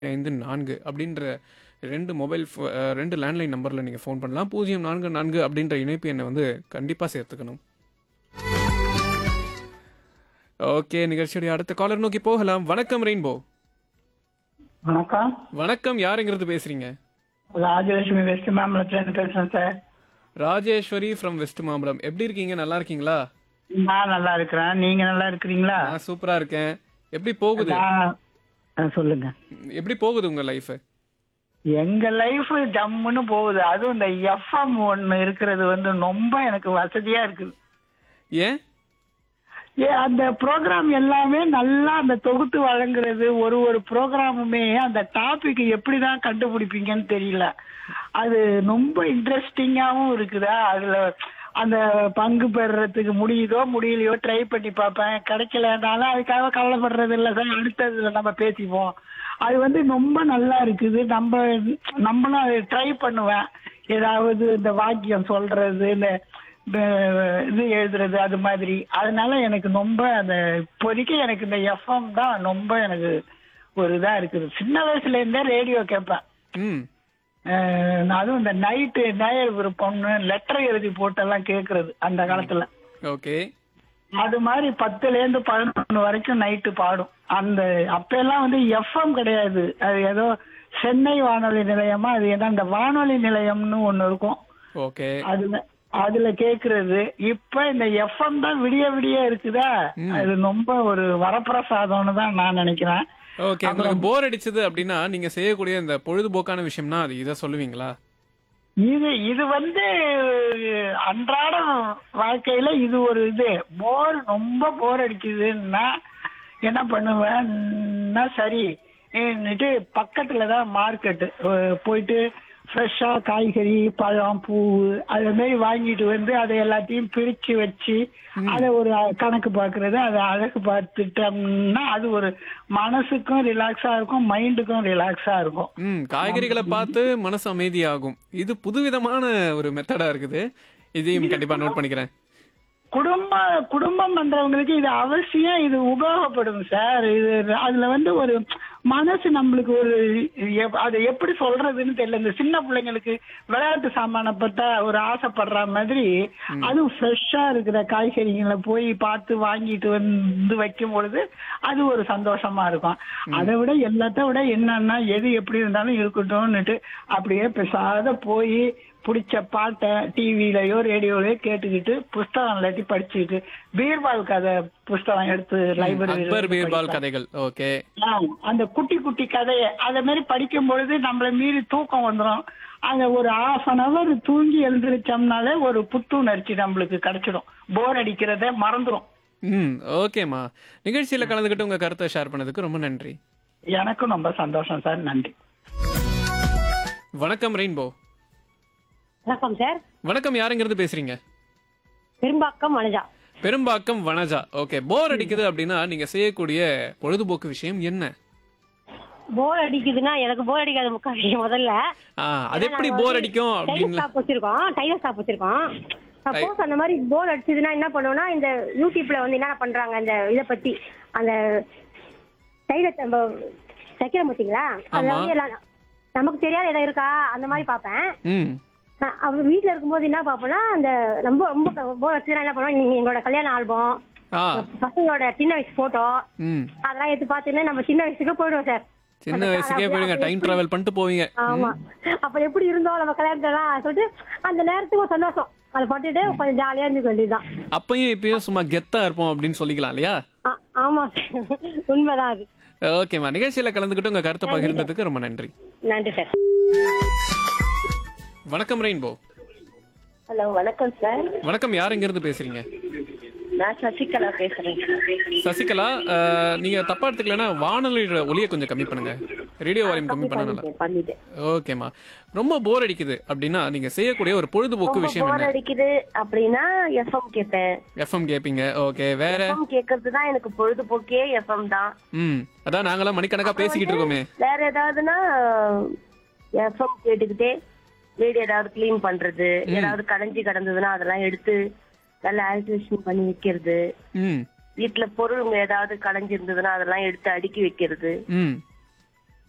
ஐந்து நான்கு அப்படின்ற ரெண்டு மொபைல் ஃபோ அஹ் ரெண்டு லேண்ட்லைன் நம்பரில் நீங்கள் ஃபோன் பண்ணலாம் பூஜ்ஜியம் நான்கு நான்கு அப்படின்ற இணைப்பு எண்ணை வந்து கண்டிப்பாக சேர்த்துக்கணும் ஓகே நிகழ்ச்சியுடைய அடுத்த காலர் நோக்கி போகலாம் வணக்கம் ரெயின்போ வணக்கம் வணக்கம் யாருங்கிறது பேசுறீங்க ராஜலட்சுமி வெஸ்ட் மாம்பலத்துலேருந்து பேசுறேன் sir Rajeswari from West Mambalam எப்படி இருக்கீங்க நல்லா இருக்கீங்களா நான் நல்லா இருக்கிறேன் நீங்க நல்லா இருக்கிறீங்களா நான் சூப்பரா இருக்கேன் எப்படி போகுது நான் ஆ, சொல்லுங்க எப்படி போகுது உங்க லைஃப் எங்க லைஃப் ஜம்முன்னு போகுது அதுவும் இந்த எஃப்எம் ஒன்னு இருக்கிறது வந்து ரொம்ப எனக்கு வசதியா இருக்குது ஏன் ஏ அந்த ப்ரோக்ராம் எல்லாமே நல்லா அந்த தொகுத்து வழங்குறது ஒரு ஒரு ப்ரோக்ராமுமே அந்த டாபிக் எப்படிதான் கண்டுபிடிப்பீங்கன்னு தெரியல அது ரொம்ப இன்ட்ரெஸ்டிங்காவும் இருக்குதா அதுல அந்த பங்கு பெறுறதுக்கு முடியுதோ முடியலையோ ட்ரை பண்ணி பார்ப்பேன் கிடைக்கலனாலும் அதுக்காக கவலைப்படுறது இல்லை சார் அடுத்ததுல நம்ம பேசிப்போம் அது வந்து ரொம்ப நல்லா இருக்குது நம்ம நம்மளும் அதை ட்ரை பண்ணுவேன் ஏதாவது இந்த வாக்கியம் சொல்றது இந்த இந்த இது எழுதுறது அது மாதிரி அதனால எனக்கு ரொம்ப அந்த இப்போதைக்கு எனக்கு இந்த எஃப்எம் தான் ரொம்ப எனக்கு ஒரு இதா இருக்குது சின்ன வயசுல இருந்தே ரேடியோ கேட்பேன் ம் அஹ் அதுவும் இந்த நைட்டு நேயர் விருப்பம்னு லெட்டர் எழுதி போட்டெல்லாம் கேட்கறது அந்த காலத்துல ஓகே அது மாதிரி பத்துல இருந்து பதினொன்று வரைக்கும் நைட்டு பாடும் அந்த அப்பெல்லாம் வந்து எஃப்எம் கிடையாது அது ஏதோ சென்னை வானொலி நிலையமா அது ஏதோ அந்த வானொலி நிலையம்னு ஒண்ணு இருக்கும் ஓகே அதுல அதுல கேக்குறது இப்ப இந்த எஃப்எம் தான் விடிய விடிய இருக்குதா அது ரொம்ப ஒரு வரப்பிரசாதம்னு தான் நான் நினைக்கிறேன் ஓகே உங்களுக்கு போர் அடிச்சது அப்படின்னா நீங்க செய்யக்கூடிய இந்த பொழுதுபோக்கான விஷயம்னா அது இதை சொல்லுவீங்களா இது இது வந்து அன்றாட வாழ்க்கையில இது ஒரு இது போர் ரொம்ப போர் அடிக்குதுன்னா என்ன பண்ணுவேன்னா சரி என்னட்டு பக்கத்துல தான் மார்க்கெட்டு போயிட்டு ஃப்ரெஷ்ஷா காய்கறி பழம் பூ அது மாதிரி வாங்கிட்டு வந்து அதை எல்லாத்தையும் பிரிச்சு வச்சு அதை ஒரு கணக்கு பார்க்கறது அதை அழகு பார்த்துட்டோம்னா அது ஒரு மனசுக்கும் ரிலாக்ஸா இருக்கும் மைண்டுக்கும் ரிலாக்ஸா இருக்கும் ம் காய்கறிகளை பார்த்து மனசு அமைதியாகும் இது புதுவிதமான ஒரு மெத்தடா இருக்குது இதையும் கண்டிப்பா நோட் பண்ணிக்கிறேன் குடும்ப குடும்பம் பண்றவங்களுக்கு இது அவசியம் இது உபயோகப்படும் சார் இது அதுல வந்து ஒரு மனசு நம்மளுக்கு ஒரு எப்- அதை எப்படி சொல்றதுன்னு தெரியல இந்த சின்ன பிள்ளைங்களுக்கு விளையாட்டு சாமானை பார்த்தா ஒரு ஆசைப்படுற மாதிரி அதுவும் ஃப்ரெஷ்ஷா இருக்கிற காய்கறிகளை போய் பார்த்து வாங்கிட்டு வந்து வைக்கும் பொழுது அது ஒரு சந்தோஷமா இருக்கும் அதை விட எல்லாத்த விட என்னன்னா எது எப்படி இருந்தாலும் இருக்கட்டும்னுட்டு அப்படியே பெசாத போய் பிடிச்ச பாட்டை டிவிலயோ ரேடியோலயோ கேட்டுக்கிட்டு புஸ்தகம் இல்லாட்டி படிச்சுக்கிட்டு பீர்பால் கதை புஸ்தகம் எடுத்து அக்பர் பீர்பால் லைப்ரரி கதைகள் ஓகே அந்த குட்டி குட்டி கதையை அதே மாதிரி படிக்கும் பொழுது நம்மள மீறி தூக்கம் வந்துடும் அந்த ஒரு ஹாஃப் அன் அவர் தூங்கி எழுந்திரிச்சோம்னாலே ஒரு புத்துணர்ச்சி நம்மளுக்கு கிடைச்சிடும் போர் அடிக்கிறத மறந்துடும் ம் ஓகேம்மா நிகழ்ச்சியில கலந்துக்கிட்டு உங்க கருத்தை ஷேர் பண்ணதுக்கு ரொம்ப நன்றி எனக்கும் ரொம்ப சந்தோஷம் சார் நன்றி வணக்கம் ரெயின்போ வணக்கம் சார் வணக்கம் யாருங்கிறது பேசுறீங்க பெரும்பாக்கம் மனுஜா பெரும்பாக்கம் வனஜா ஓகே போர் அடிக்குது அப்படின்னா நீங்க செய்யக்கூடிய பொழுதுபோக்கு விஷயம் என்ன போர் அடிக்குதுன்னா எனக்கு போர் அடிக்காத முக்கா விஷயம் முதல்ல ஆ, அது எப்படி போர் அடிக்கும் டைலர் அப்படின்னு ஷாப் வச்சிருக்கோம் டைலர் ஷாப் வச்சிருக்கோம் சப்போஸ் அந்த மாதிரி போர் அடிச்சதுன்னா என்ன பண்ணுவோம்னா இந்த யூடியூப்ல வந்து என்ன பண்றாங்க அந்த இதை பத்தி அந்த டைலர் நம்ம தைக்கிறோம் பார்த்தீங்களா அதுல ஆமா. வந்து எல்லாம் நமக்கு தெரியாத இடம் இருக்கா அந்த மாதிரி பார்ப்பேன் ம் அஹ் அவர் வீட்ல இருக்கும்போது என்ன பார்ப்போம்னா அந்த ரொம்ப ரொம்ப போர் அடிச்சதுன்னா என்ன பண்ணுவோம் நீங்க எங்களோட கல்யாண ஆல்பம் ஆ பசங்களோட சின்ன வயசு போட்டோ ம் அதெல்லாம் எடுத்து பார்த்துன்னு நம்ம சின்ன வயசுக்கு போயிடுவோம் சார் சின்ன வயசுக்கே போயிடுங்க டைம் டிராவல் பண்ணிட்டு போவீங்க ஆமா அப்ப எப்படி இருந்தோம் நம்ம கல்யாணத்துலாம் சொல்லிட்டு அந்த நேரத்துக்கு ஒரு சந்தோஷம் அதை பட்டுட்டு கொஞ்சம் ஜாலியா இருந்துக்க வேண்டியதுதான் அப்பயும் இப்பயும் சும்மா கெத்தா இருப்போம் அப்படின்னு சொல்லிக்கலாம் இல்லையா ஆ- ஆமா உண்மைதான் அது ஓகேம்மா நிகழ்ச்சியில கலந்துக்கிட்டு உங்க கருத்தை பகிர்ந்ததுக்கு ரொம்ப நன்றி நன்றி சார் வணக்கம் ரெயின்போ ஹலோ வணக்கம் சார் வணக்கம் யாருங்கிறது பேசுறீங்க நான் சசிகலா பேசுறேன் சசிகலா அஹ், நீங்க தப்பா எடுத்துக்கலன்னா வானொலியோட ஒலியை கொஞ்சம் கம்மி பண்ணுங்க ரேடியோ வால்யூம் கம்மி பண்ணனால பண்ணிட்டேன், பண்ணிட்டேன் ஓகேம்மா ரொம்ப போர் அடிக்குது அப்படின்னா நீங்க செய்யக்கூடிய ஒரு பொழுதுபோக்கு ரொம்ப விஷயம் போர் என்ன அடிக்குது அப்படின்னா எஃப்எம் கேட்பேன் எஃப்எம் கேப்பீங்க ஓகே வேற எஃப்எம் கேட்கறது தான் எனக்கு பொழுதுபோக்கே எஃப்எம் தான் ம் அதான் நாங்களாம் மணிக்கணக்கா பேசிக்கிட்டு இருக்கோமே வேற ஏதாவதுன்னா எஃப்எம் கேட்டுக்கிட்டே வீடு ஏதாவது க்ளீன் பண்றது ஏதாவது கடைஞ்சி கிடந்ததுன்னா அதெல்லாம் எடுத்து நல்லா ஆல்ட்ரேஷன் பண்ணி வைக்கிறது ம் வீட்டுல பொருளுங்க ஏதாவது கடைஞ்சி இருந்ததுன்னா அதெல்லாம் எடுத்து அடுக்கி வைக்கிறது ம்